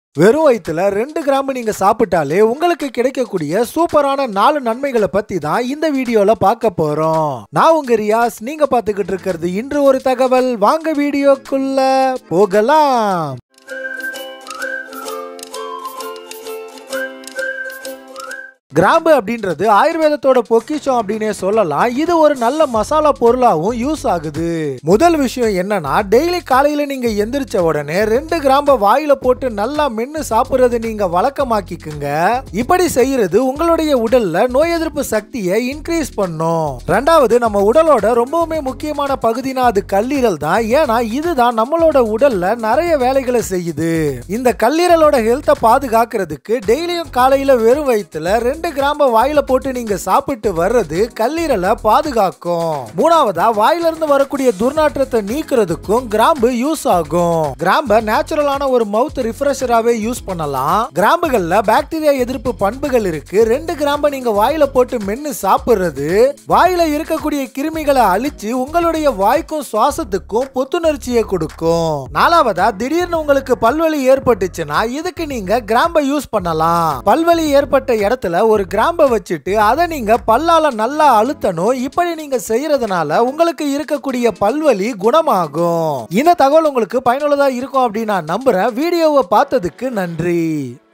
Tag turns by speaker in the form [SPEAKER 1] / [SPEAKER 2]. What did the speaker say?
[SPEAKER 1] வெறும் வயிற்றுல ரெண்டு கிராம்பு நீங்க சாப்பிட்டாலே உங்களுக்கு கிடைக்கக்கூடிய சூப்பரான நாலு நன்மைகளை பத்தி தான் இந்த வீடியோல பார்க்க போறோம் நான் உங்க ரியாஸ் நீங்க பாத்துக்கிட்டு இருக்கிறது இன்று ஒரு தகவல் வாங்க வீடியோக்குள்ள போகலாம் கிராம்பு அப்படின்றது ஆயுர்வேதத்தோட பொக்கிஷம் அப்படின்னே சொல்லலாம் இது ஒரு நல்ல மசாலா பொருளாவும் யூஸ் ஆகுது முதல் விஷயம் என்னன்னா டெய்லி காலையில நீங்க எந்திரிச்ச உடனே ரெண்டு கிராம்ப வாயில போட்டு நல்லா மென்னு சாப்பிடுறது நீங்க வழக்கமாக்கிக்குங்க இப்படி செய்யறது உங்களுடைய உடல்ல நோய் எதிர்ப்பு சக்தியை இன்க்ரீஸ் பண்ணும் ரெண்டாவது நம்ம உடலோட ரொம்பவுமே முக்கியமான பகுதினா அது கல்லீரல் தான் ஏன்னா இதுதான் நம்மளோட உடல்ல நிறைய வேலைகளை செய்யுது இந்த கல்லீரலோட ஹெல்த்தை பாதுகாக்கிறதுக்கு டெய்லியும் காலையில வெறும் வயிற்றுல ரெண்டு கிராம்ப வாயில போட்டு நீங்க சாப்பிட்டு வர்றது கல்லீரலை பாதுகாக்கும் மூணாவதா வாயில இருந்து வரக்கூடிய துர்நாற்றத்தை நீக்கிறதுக்கும் கிராம்பு யூஸ் ஆகும் கிராம்ப நேச்சுரலான ஒரு மவுத் ரிஃப்ரெஷராகவே யூஸ் பண்ணலாம் கிராம்புகள்ல பாக்டீரியா எதிர்ப்பு பண்புகள் இருக்கு ரெண்டு கிராம்ப நீங்க வாயில போட்டு மென்னு சாப்பிடுறது வாயில இருக்கக்கூடிய கிருமிகளை அழிச்சு உங்களுடைய வாய்க்கும் சுவாசத்துக்கும் புத்துணர்ச்சியை கொடுக்கும் நாலாவதா திடீர்னு உங்களுக்கு பல்வலி ஏற்பட்டுச்சுன்னா இதுக்கு நீங்க கிராம்பை யூஸ் பண்ணலாம் பல்வலி ஏற்பட்ட இடத்துல ஒரு கிராம்பை வச்சுட்டு அதை நீங்க பல்லால நல்லா அழுத்தணும் இப்படி நீங்க செய்யறதுனால உங்களுக்கு இருக்கக்கூடிய பல்வலி குணமாகும் இந்த தகவல் உங்களுக்கு பயனுள்ளதா இருக்கும் அப்படின்னு நான் நம்புறேன் வீடியோவை பார்த்ததுக்கு நன்றி